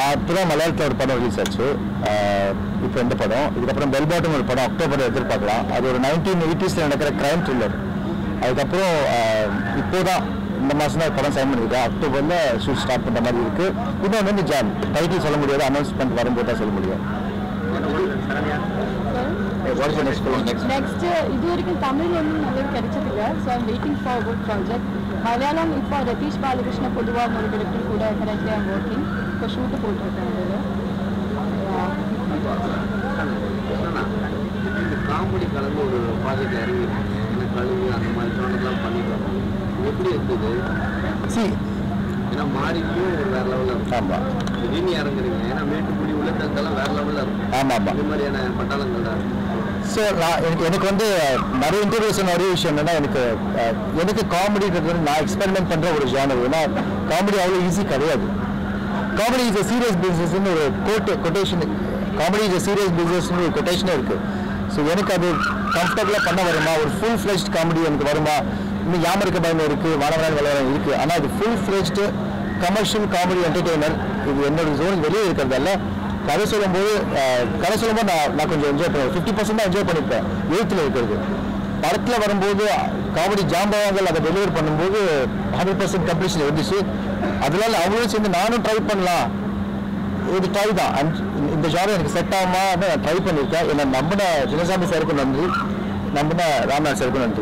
அப்பதான் மலையாளத்தில் ஒரு படம் ரிலீஸ் ஆச்சு ஆஹ் இப்போ இந்த படம் இதுக்கப்புறம் பெல் பாட்டம் ஒரு படம் அக்டோபர் எதிர்பார்க்கலாம் அது ஒரு நைன்டீன் எயிட்டிஸில் நடக்கிற கிரைம் த்ரில்லர் அதுக்கப்புறம் ஆஹ் இப்போதான் இந்த மாதம் தான் படம் சைன் பண்ணியிருக்கேன் அக்டோபரில் ஷூட் ஸ்டார்ட் பண்ணுற மாதிரி இருக்கு இன்னொன்று வந்து ஜான் டைட்டில் சொல்ல முடியாது அனௌன்ஸ்மெண்ட் வரும்போது தான் சொல்ல முடியும் What is the next film? Next. Next இது வரைக்கும் தமிழ் ஒன்றும் நல்லது கிடைச்சதில்ல so I'm waiting for good project Malayalam இப்போ ரதீஷ் பாலகிருஷ்ண பொதுவாக ஒரு டிரெக்டர் கூட கரெக்டாக ஐம் ஒர்க்கிங் இப்போ ஷூட்டு போட்டிருக்கேன் அதில் இந்த காமெடி கலந்து ஒரு ப்ராஜெக்ட் இறங்கி ஏன்னா கழுவு அந்த மாதிரி சோனெல்லாம் பண்ணிட்டு வரோம் எப்படி இருந்தது See, ஏன்னா மாறிக்கும் ஒரு வேற லெவலில் இருக்கும் ஆமாம் திடீர்னு இறங்குறீங்க ஏன்னா மேட்டுக்குடி உள்ளத்தெல்லாம் வேற லெவலில் இருக்கும் ஆமாம் ஆமாம் இந்த மாதிரியான பட்டாளங்கள் தான் இருக்கும் ஸோ நான் எனக்கு எனக்கு வந்து நிறைய இன்டர்வியூஸ் நிறைய விஷயம் என்னன்னா எனக்கு அஹ், எனக்கு காமெடின்றது வந்து நான் எக்ஸ்பெரிமெண்ட் பண்ணுற ஒரு ஜானர் ஏன்னா காமெடி அவ்வளோ ஈஸி கிடையாது காமெடி இஸ் a சீரியஸ் பிஸ்னஸ்னு ஒரு quote quotation comedy is a serious பிஸ்னஸ்னு ஒரு கொட்டேஷனே இருக்குது ஸோ எனக்கு அது கம்ஃபர்டபுளாக பண்ண வருமா ஒரு ஃபுல் ஃப்ளெஷ்ட் காமெடி எனக்கு வருமா இன்னும் யாமருக்க பயம் இருக்குது வானவரான் விளையாடம் இருக்குது ஆனால் அது full fledged commercial comedy entertainer இது என்னோட ஜோன் வெளியே இருக்கிறதால கதை சொல்லும்போது அஹ், கதை சொல்லும்போது நான் நான் கொஞ்சம் என்ஜாய் பண்ணுவேன் ஃபிஃப்டி பர்சன்ட் தான் என்ஜாய் பண்ணியிருப்பேன் எழுத்தில் இருக்கிறது படத்தில் வரும்போது காமெடி ஜாம்பவாங்கள் அதை டெலிவர் பண்ணும்போது ஹண்ட்ரட் பர்சன்ட் கம்ப்ளீஷன் இருந்துச்சு அதனால அவங்களும் சேர்ந்து நானும் ட்ரை பண்ணலாம் இது ட்ரை தான் And இந்த ஜாப் எனக்கு செட் ஆகுமா நான் ட்ரை பண்ணியிருக்கேன் என்னை நம்பின சின்னசாமி சாருக்கும் நன்றி நம்பின ராம்நாத் சாருக்கும் நன்றி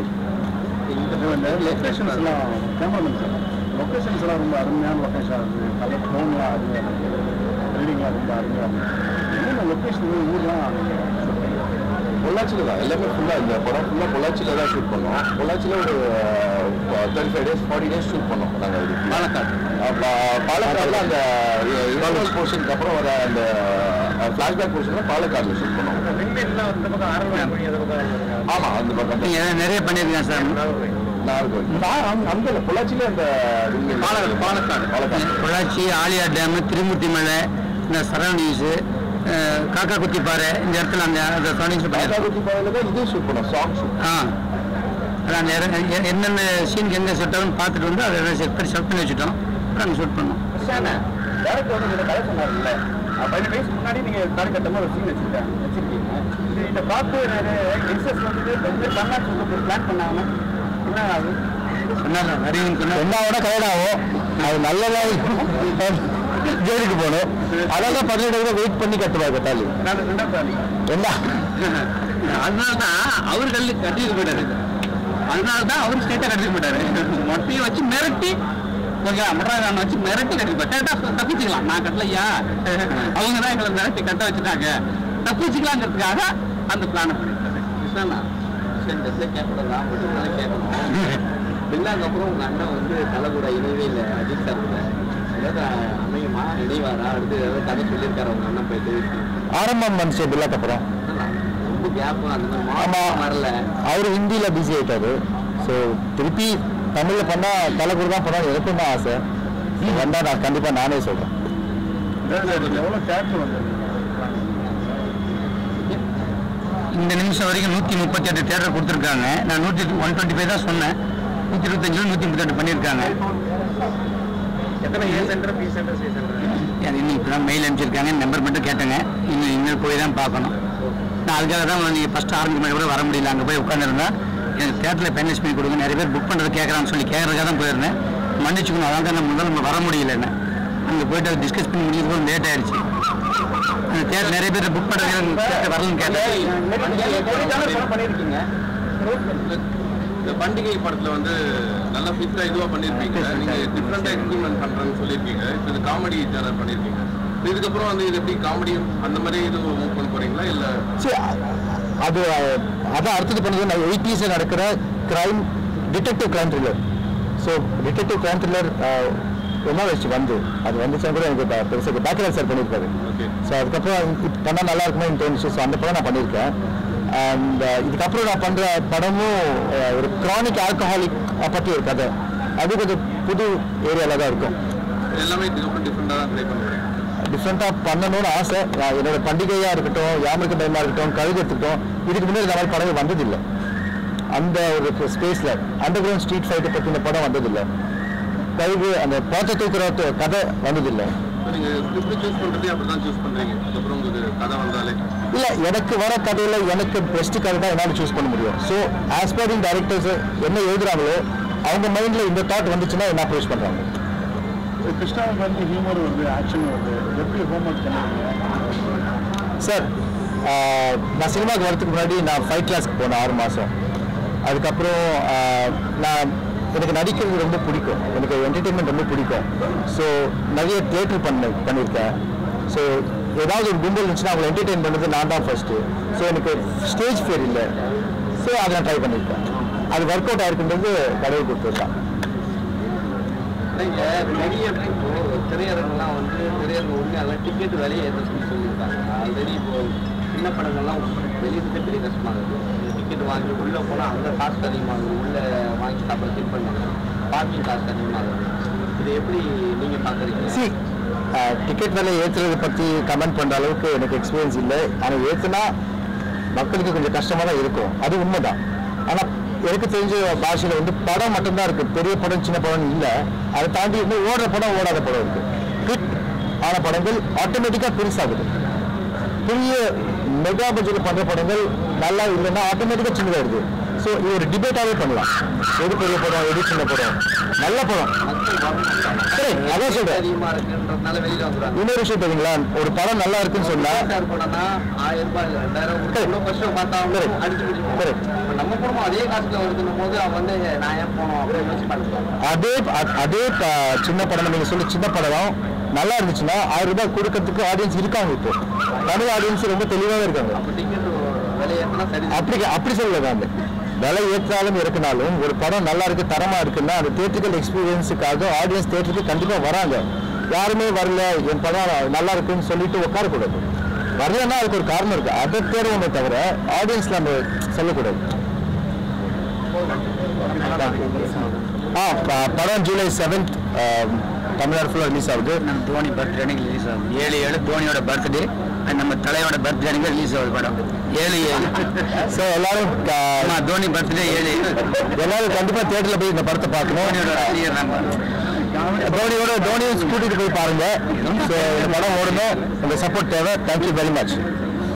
இந்த லொக்கேஷன்ஸ்லாம் கேமராமேன் சார் லொக்கேஷன்ஸ்லாம் ரொம்ப அருமையான லொக்கேஷன் இருக்குது நல்ல ஃபோன்லாம் அருமையாக இருக்குது பில்டிங்லாம் ரொம்ப அருமையாக இருக்குது என்னென்ன லொக்கேஷன் ஊர்லாம் பொள்ளாச்சியில் தான் எல்லாமே ஃபுல்லாக இந்த படம் ஃபுல்லாக பொள்ளாச்சியில் தான் ஷூட் பண்ணோம் பொள்ளாச்சியில் ஒரு thirty five days forty days shoot பண்ணோம் நாங்கள் இது பாலக்காடு பாலக்காடில் அந்த இன்டர்வல் போர்ஷனுக்கு அப்புறம் வர அந்த ஃப்ளாஷ்பேக் போர்ஷனில் பாலக்காடில் ஷூட் பண்ணோம் விண்வெளிலாம் இந்த பக்கம் ஆரம்பி அந்த பக்கம் ஆமாம் அந்த பக்கம் தான். நிறைய பண்ணியிருக்கேன் சார் நாகர்கோவில் நான் அந்த- அந்த இல்லை, பொள்ளாச்சியில அந்த பாலக்காடு பாலக்காடு பாலக்காடு பொள்ளாச்சி ஆலியா டேமு திருமூர்த்தி மலை இந்த சரௌண்டிங்ஸு காக்கா குத்தி பாறை இந்த இடத்துல அந்த அந்த சரௌண்டிங்ஸ் பாலக்காடு பாதையில் தான் இது ஷூட் பண்ணோம் சாங் ஷூட் ஆ அதான் அந்த இடம் எ- என்னென்ன சீனுக்கு எங்கே செட் ஆகும்னு பார்த்துட்டு வந்து அதை செட் பண்ணி செட் பண்ணி வச்சுட்டோம் அப்புறம் அங்கே ஷூட் பண்ணோம் டேரக்டர் வந்து இந்த கதை சொன்னார்ல பதினெட்டு வயசு முன்னாடி நீங்கள் கதை கட்டமாக ஒரு சீன் வச்சுருக்கேன் வச்சிருக்கீங்க இது இதை பார்த்து நிறைய யங்ஸ்டர்ஸ் வந்து வந்து பண்ணான்னு சொல்லிட்டு பிளான் பண்ணாங்க என்ன அது சொன்னாங்க நிறைய சொன்னா என்னோட கல்யாணம் அது நல்லதா ஜெயிலுக்கு போகணும் அதான் பதினெட்டு வெயிட் பண்ணி கட்டுவாங்க தாலி நான் ரெண்டாம் தாலி என்ன அதனால தான் அவர் கல்லு கட்டிட்டு போயிட்டாரு அதனால தான் அவர் ஸ்டேட்டை கட்டிட்டு போயிட்டாரு மொட்டையை வச்சு மிரட்டி ஓகே அமராஜான் வச்சு மிரட்டி கட்டி போயிட்டா தப்பிச்சுக்கலாம் நான் கட்டலையா அவங்க தான் எங்களை மிரட்டி கட்ட வச்சுட்டாங்க தப்பிச்சுக்கலாங்கிறதுக்காக அந்த பிளானை பண்ணிட்டாரு கிருஷ்ணா சரி கேட்கணும் நான் மட்டும் நல்லா கேட்கணும் பில்லாங்க அப்புறம் உங்க அண்ணன் வந்து தலை கூட இணையவே இல்லை அஜித் சார் கூட ஏதாவது அமையுமா இணைவாரா அடுத்து ஏதாவது கதை சொல்லியிருக்காரு உங்க அண்ணன் போயிட்டு ஆரம்பம் மனுஷன் பில்லாக்கு அப்புறம் ரொம்ப கேப் அந்த மாதிரி ஆமா. மாற்றம் வரல அவர் ஹிந்தியில் பிஸி ஆயிட்டாரு ஸோ திருப்பி தமிழில் பண்ணால் தலைக்குரு தான் பண்ணால் எனக்கும் தான் ஆசை வந்தால் நான் கண்டிப்பாக நானே சொல்கிறேன் எவ்வளோ தேட்டர் வந்தது இந்த நிமிஷம் வரைக்கும் நூற்றி முப்பத்தி எட்டு தேட்டர் கொடுத்துருக்காங்க நான் நூற்றி ஒன் டுவெண்ட்டி ஃபைவ் தான் சொன்னேன் நூற்றி இருபத்தஞ்சில் நூற்றி முப்பத்தெட்டு பண்ணியிருக்காங்க எத்தனை A centre B centre C centre அது இன்னும் இப்போ தான் மெயில் அனுப்பிச்சிருக்காங்க நம்பர் மட்டும் கேட்டேங்க இன்னும் இன்னும் போய் தான் பார்க்கணும் நான் அதுக்காக தான் நீங்கள் ஃபஸ்ட்டு ஆரம்பிக்க மாதிரி கூட வர முடியல அங்கே போய் உட்காந்துருந்தா எனக்கு தேட்டரில் பென்னிஷ் பண்ணி கொடுங்க நிறைய பேர் புக் பண்ணுறது கேட்குறான்னு சொல்லி கேட்கறதுக்காக தான் போயிருந்தேன் மன்னிச்சுக்கணும் அதான் தான் நான் முதல்ல நம்ம வர முடியல என்ன அங்கே போயிட்டு அதை டிஸ்கஸ் பண்ணி முடிக்கிறது லேட் ஆயிடுச்சு அந்த தேட்டர் நிறைய பேர் புக் பண்ணுறது வரலன்னு கேட்டேன் பண்ணியிருக்கீங்க இந்த பண்டிகை படத்துல வந்து நல்லா ஃபிட்டா இதுவா பண்ணிருப்பீங்க நீங்க டிஃப்ரெண்டா எக்ஸ்பிரிமெண்ட் பண்றேன்னு சொல்லியிருக்கீங்க இப்போ இது காமெடி ஜானர் பண்ணிருக்கீங்க இப்ப இதுக்கப்புறம் வந்து இது எப்படி காமெடி அந்த மாதிரி இது மூவ் பண்ண போறீங்களா இல்ல சரி அது அதான் அடுத்தது பண்ணது நான் எயிட்டிஸில் நடக்கிற crime detective crime thriller so detective crime thriller என்ன வச்சு வந்து அது வந்துச்சுன்னா கூட எனக்கு ப- பெருசாக பேக்கரா சார் பண்ணியிருக்காரு ஓகே ஸோ அதுக்கப்புறம் இது பண்ணால் நல்லா இருக்குமே தோணுச்சு ஸோ அந்த படம் நான் பண்ணியிருக்கேன் அண்ட் இதுக்கப்புறம் நான் பண்ணுற படமும் அஹ், ஒரு க்ரானிக் ஆல்கஹாலிக் பற்றி ஒரு கதை அது கொஞ்சம் புது ஏரியாவில் தான் இருக்கும் எல்லாமே இதுக்கப்புறம் டிஃப்ரெண்டா தான் ட்ரை பண்ண போறீங்க டிஃப்ரெண்ட்டாக பண்ணணும்னு ஆசை நான் என்னோட பண்டிகையாக இருக்கட்டும் யாமருக்கு பயமாக இருக்கட்டும் கழுகு இருக்கட்டும் இதுக்கு முன்னாடி இந்த மாதிரி படங்கள் வந்ததில்லை அந்த ஒரு ஸ்பேஸில் அண்டர் கிரவுண்ட் ஸ்ட்ரீட் ஃபைட்டை பற்றின படம் வந்ததில்லை கழுகு அந்த பாத்த தூக்குற த- கதை வந்ததில்லை நீங்க ஸ்கிரிப்ட் சூஸ் பண்றதே அப்படிதான் சூஸ் பண்றீங்க அதுக்கப்புறம் உங்களுக்கு கதை வந்தாலே இல்லை எனக்கு வர கதையில் எனக்கு பெஸ்ட் கதை தான் என்னால் சூஸ் பண்ண முடியும் so as per in directors என்ன எழுதுறாங்களோ அவங்க மைண்டில் இந்த தாட் வந்துச்சுன்னா என்ன அப்ரோச் பண்ணுறாங்க கிருஷ்ணாவுக்கு வந்து ஹியூமர் வருது ஆக்ஷன் வருது எப்படி ஹோம்ஒர்க் பண்ணுவீங்க சார் ஆஹ், நான் சினிமாவுக்கு வரதுக்கு முன்னாடி நான் ஃபைட் கிளாஸ்க்கு போனேன் ஆறு மாதம் அதுக்கப்புறம் ஆஹ், நான் எனக்கு நடிக்கிறது ரொம்ப பிடிக்கும் எனக்கு என்டர்டெயின்மெண்ட் ரொம்ப பிடிக்கும் ஸோ நிறைய தியேட்டர் பண்ண பண்ணியிருக்கேன் ஸோ ஏதாவது ஒரு கும்பல் இருந்துச்சுன்னா அவங்களை என்டர்டெயின் பண்ணுறது நான் தான் ஃபர்ஸ்ட்டு ஸோ எனக்கு ஸ்டேஜ் ஃபியர் இல்லை ஸோ அதை நான் ட்ரை பண்ணியிருக்கேன் அது ஒர்க் அவுட் ஆயிருக்குன்றது கடவுள் கொடுத்துருக்கான் நீங்க நிறைய இப்போ திரையரங்கெல்லாம் வந்து திரையரங்கு உண்மையால டிக்கெட் விலையை ஏற்ற சொல்லி சொல்லியிருக்காங்க ஆல்ரெடி இப்போ சின்ன படங்கள்லாம் வெளியிட்டு பெரிய கஷ்டமாகுது டிக்கெட் வாங்கி உள்ளே போனால் அங்கே காசு அதிகமாகுது உள்ளே வாங்கி சாப்பிட ஃபீல் பண்ணுங்க பார்க்கிங் காசு அதிகமாகுது இது எப்படி நீங்கள் பார்க்குறீங்க சி டிக்கெட் விலை ஏற்றுறதை பற்றி கமெண்ட் பண்ணுற அளவுக்கு எனக்கு எக்ஸ்பீரியன்ஸ் இல்லை ஆனால் ஏற்றுனா மக்களுக்கு கொஞ்சம் கஷ்டமாக தான் இருக்கும் அது உண்மைதான் ஆனால் எனக்கு தெரிஞ்ச பாஷையில் வந்து படம் மட்டும்தான் இருக்குது பெரிய படம் சின்ன படம் இல்லை அதை தாண்டி வந்து ஓடுற படம் ஓடாத படம் இருக்குது ஹிட் ஆன படங்கள் ஆட்டோமேட்டிக்காக பெருசாகுது பெரிய மெகா பட்ஜெட் பண்ணுற படங்கள் நல்லா இல்லைன்னா ஆட்டோமேட்டிக்காக சின்னதாகிடுது ஸோ இது ஒரு டிபேட்டாகவே பண்ணலாம் எது பெரிய படம் எது சின்ன படம் நல்ல படம் மக்கள் சரி அதான் சொல்கிறேன் அதிகமாக இருக்குன்றதுனால வெளியில் வந்துடுறாங்க இன்னொரு விஷயம் தெரியுங்களா ஒரு படம் நல்லா இருக்குன்னு சொன்னா சார் படம்னா ஆயிரம் ரூபாய் இல்லை ரெண்டாயிரம் Correct. இவ்வளோ கஷ்டம் பார்த்தா Correct. அடிச்சு பிடிக்கும் Correct. இப்ப நம்ம குடும்பம் அதே காசுல வருதுன்னும் போது அவன் வந்து நான் ஏன் போனோம் அப்படின்னு யோசிச்சு பார்த்துக்கலாம் அதே அ- அதே ப- சின்ன படம் நீங்க சொல்லி சின்ன படம் நல்லா இருந்துச்சுன்னா ஆயிரம் ரூபாய் கொடுக்கறதுக்கு ஆடியன்ஸ் இருக்காங்க இப்போ தமிழ் ஆடியன்ஸ் ரொம்ப தெளிவாகவே இருக்காங்க அப்போ டிக்கெட் விலை ஏற்றினா சரி அப்படி அப்படி சொல்லல நான் விலை ஏற்றாலும் இருக்குனாலும் ஒரு படம் நல்லா இருக்கு தரமா இருக்குன்னா அந்த தேட்டர்கள் எக்ஸ்பீரியன்ஸுக்காக ஆடியன்ஸ் தேட்டருக்கு கண்டிப்பா வராங்க யாருமே வரல என் படம் நல்லா இருக்குன்னு சொல்லிட்டு உட்காரக்கூடாது வரலன்னா அதுக்கு ஒரு காரணம் இருக்கு அதை தேடுவோமே தவிர ஆடியன்ஸ் நம்ம சொல்லக்கூடாது ஆ ப- படம் ஜூலை செவன்த் தமிழ்நாடு ஃபுல்லாக ரிலீஸ் ஆகுது நம்ம தோனி பர்த்டே அன்னைக்கு ரிலீஸ் ஆகுது ஏழு ஏழு தோனியோட பர்த்டே நம்ம தலையோட பர்த்டே அன்னைக்கு ரிலீஸ் ஆகுது படம் ஏழு ஏழு ஸோ எல்லாரும் க- ஆமா தோனி பர்த்டே ஏழு ஏழு எல்லாரும் கண்டிப்பா தியேட்டர்ல போய் இந்த படத்தை பார்க்கணும் தோனியோட ரசிகர் நம்ம தோனியோட தோனியும் கூட்டிட்டு போய் பாருங்க ஸோ இந்த படம் ஓடணும் உங்க சப்போர்ட் தேவை தேங்க்யூ வெரி மச்